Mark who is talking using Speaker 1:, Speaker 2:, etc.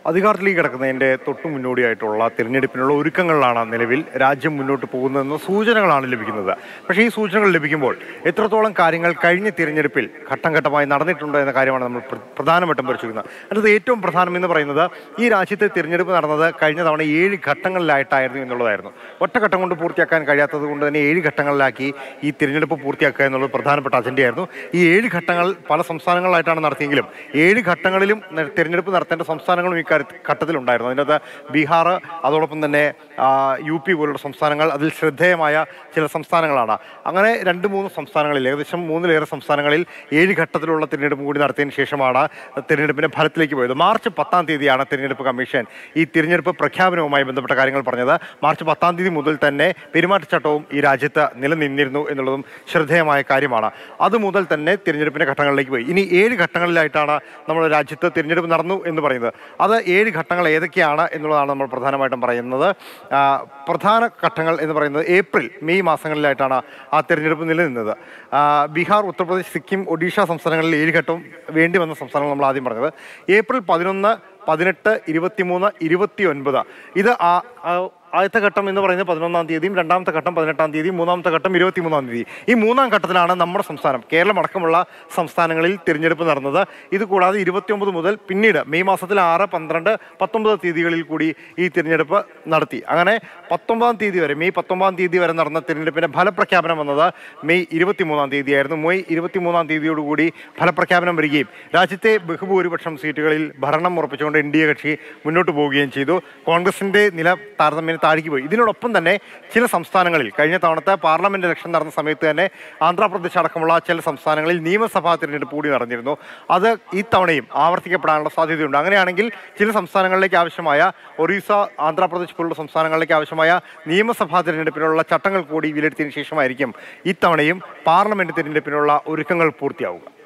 Speaker 1: അധികാരത്തിലേക്ക് കിടക്കുന്നതിൻ്റെ തൊട്ടു മുന്നോടിയായിട്ടുള്ള തിരഞ്ഞെടുപ്പിനുള്ള ഒരുക്കങ്ങളിലാണ് നിലവിൽ രാജ്യം മുന്നോട്ട് പോകുന്നതെന്ന സൂചനകളാണ് ലഭിക്കുന്നത് പക്ഷേ ഈ സൂചനകൾ ലഭിക്കുമ്പോൾ എത്രത്തോളം കാര്യങ്ങൾ കഴിഞ്ഞ തിരഞ്ഞെടുപ്പിൽ ഘട്ടം ഘട്ടമായി നടന്നിട്ടുണ്ട് എന്ന കാര്യമാണ് നമ്മൾ പ്ര- പ്രധാനമായിട്ടും പരിശോധിക്കുന്നത് അതിനകത്ത് ഏറ്റവും പ്രധാനം എന്ന് പറയുന്നത് ഈ രാജ്യത്തെ തിരഞ്ഞെടുപ്പ് നടന്നത് കഴിഞ്ഞ തവണ ഏഴ് ഘട്ടങ്ങളിലായിട്ടായിരുന്നു എന്നുള്ളതായിരുന്നു ഒറ്റഘട്ടം കൊണ്ട് പൂർത്തിയാക്കാൻ കഴിയാത്തത് കൊണ്ട് തന്നെ ഏഴ് ഘട്ടങ്ങളിലാക്കി ഈ തിരഞ്ഞെടുപ്പ് പൂർത്തിയാക്കുക എന്നുള്ളത് പ്രധാനപ്പെട്ട അജണ്ടയായിരുന്നു ഈ ഏഴ് ഘട്ടങ്ങൾ പല സംസ്ഥാനങ്ങളിലായിട്ടാണ് നടത്തിയെങ്കിലും ഏഴ് ഘട്ടങ്ങളിലും ന- തിരഞ്ഞെടുപ്പ് നടത്തേണ്ട സംസ്ഥാനങ്ങളും ഈ കാര്യ- ഘട്ടത്തിലുണ്ടായിരുന്നു അതിനകത്ത് ബീഹാർ അതോടൊപ്പം തന്നെ ആ, യു പി പോലുള്ള സംസ്ഥാനങ്ങൾ അതിൽ ശ്രദ്ധേയമായ ചില സംസ്ഥാനങ്ങളാണ് അങ്ങനെ രണ്ട് മൂന്ന് സംസ്ഥാനങ്ങളിൽ ഏകദേശം മൂന്നിലേറെ സംസ്ഥാനങ്ങളിൽ ഏഴ് ഘട്ടത്തിലുള്ള തിരഞ്ഞെടുപ്പ് കൂടി നടത്തിയതിനു ശേഷമാണ് തിരഞ്ഞെടുപ്പിന്റെ ഫലത്തിലേക്ക് പോയത് മാർച്ച് പത്താം തീയതിയാണ് തിരഞ്ഞെടുപ്പ് കമ്മീഷൻ ഈ തിരഞ്ഞെടുപ്പ് പ്രഖ്യാപനവുമായി ബന്ധപ്പെട്ട കാര്യങ്ങൾ പറഞ്ഞത് മാർച്ച് പത്താം തീയതി മുതൽ തന്നെ പെരുമാറ്റച്ചട്ടവും ഈ രാജ്യത്ത് നിലനിന്നിരുന്നു എന്നുള്ളതും ശ്രദ്ധേയമായ കാര്യമാണ് അതുമുതൽ തന്നെ തിരഞ്ഞെടുപ്പിന്റെ ഘട്ടങ്ങളിലേക്ക് പോയി ഇനി ഏഴ് ഘട്ടങ്ങളിലായിട്ടാണ് നമ്മുടെ രാജ്യത്ത് തിരഞ്ഞെടുപ്പ് നടന്നു എന്ന് പറയുന്നത് അത് ഏഴ് ഘട്ടങ്ങൾ ഏതൊക്കെയാണ് എന്നുള്ളതാണ് നമ്മൾ പ്രധാനമായിട്ടും പറയുന്നത് ആ, പ്രധാന ഘട്ടങ്ങൾ എന്ന് പറയുന്നത് ഏപ്രിൽ മെയ് മാസങ്ങളിലായിട്ടാണ് ആ തിരഞ്ഞെടുപ്പ് നിലനിന്നത് ആ, ബീഹാർ ഉത്തർപ്രദേശ് സിക്കിം ഒഡീഷ സംസ്ഥാനങ്ങളിൽ ഏഴ് ഘട്ടം വേണ്ടി വന്ന സംസ്ഥാനങ്ങൾ നമ്മൾ ആദ്യം പറഞ്ഞത് ഏപ്രിൽ പതിനൊന്ന് പതിനെട്ട് ഇരുപത്തിമൂന്ന് ഇരുപത്തി ഒൻപത് ഇത് ആ- ആ- ആദ്യത്തെ ഘട്ടം എന്ന് പറയുന്നത് പതിനൊന്നാം തീയതിയും രണ്ടാമത്തെ ഘട്ടം പതിനെട്ടാം തീയതിയും മൂന്നാമത്തെ ഘട്ടം ഇരുപത്തിമൂന്നാം തീയതി ഈ മൂന്നാം ഘട്ടത്തിലാണ് നമ്മുടെ സംസ്ഥാനം കേരളം അടക്കമുള്ള സംസ്ഥാനങ്ങളിൽ തിരഞ്ഞെടുപ്പ് നടന്നത് ഇത് കൂടാതെ ഇരുപത്തിയൊമ്പത് മുതൽ പിന്നീട് മെയ് മാസത്തിൽ ആറ് പന്ത്രണ്ട് പത്തൊമ്പത് തീയതികളിൽ കൂടി ഈ തിരഞ്ഞെടുപ്പ് നടത്തി അങ്ങനെ പത്തൊമ്പതാം തീയതി വരെ മെയ് പത്തൊമ്പതാം തീയതി വരെ നടന്ന തിരഞ്ഞെടുപ്പിന്റെ ഫലപ്രഖ്യാപനം വന്നത് മെയ് ഇരുപത്തിമൂന്നാം തീയതിയായിരുന്നു മെയ് ഇരുപത്തിമൂന്നാം തീയതിയോടുകൂടി ഫലപ്രഖ്യാപനം വരികയും രാജ്യത്തെ ബഹുഭൂരിപക്ഷം സീറ്റുകളിൽ ഭരണം ഉറപ്പിച്ചുകൊണ്ട് എൻ ഡി എ കക്ഷി മുന്നോട്ട് പോവുകയും ചെയ്തു കോൺഗ്രസിന്റെ നില താരതമ്യേന താഴേക്ക് പോയി ഇതിനോടൊപ്പം തന്നെ ചില സംസ്ഥാനങ്ങളിൽ കഴിഞ്ഞ തവണത്തെ പാർലമെന്റ് ഇലക്ഷൻ നടന്ന സമയത്ത് തന്നെ ആന്ധ്രാപ്രദേശ് അടക്കമുള്ള ചില സംസ്ഥാനങ്ങളിൽ നിയമസഭാ തിരഞ്ഞെടുപ്പ് കൂടി നടന്നിരുന്നു അത് ഈ തവണയും ആവർത്തിക്കപ്പെടാനുള്ള സാധ്യതയുണ്ട് അങ്ങനെയാണെങ്കിൽ ചില സംസ്ഥാനങ്ങളിലേക്ക് ആവശ്യമായ ഒറീസ ആന്ധ്രാപ്രദേശ് പോലുള്ള സംസ്ഥാനങ്ങളിലേക്ക് ആവശ്യമായ നിയമസഭാ തിരഞ്ഞെടുപ്പിനുള്ള ചട്ടങ്ങൾ കൂടി വിലയിരുത്തിയതിനു ശേഷമായിരിക്കും ഇത്തവണയും പാർലമെന്റ് തിരഞ്ഞെടുപ്പിനുള്ള ഒരുക്കങ്ങൾ പൂർത്തിയാവുക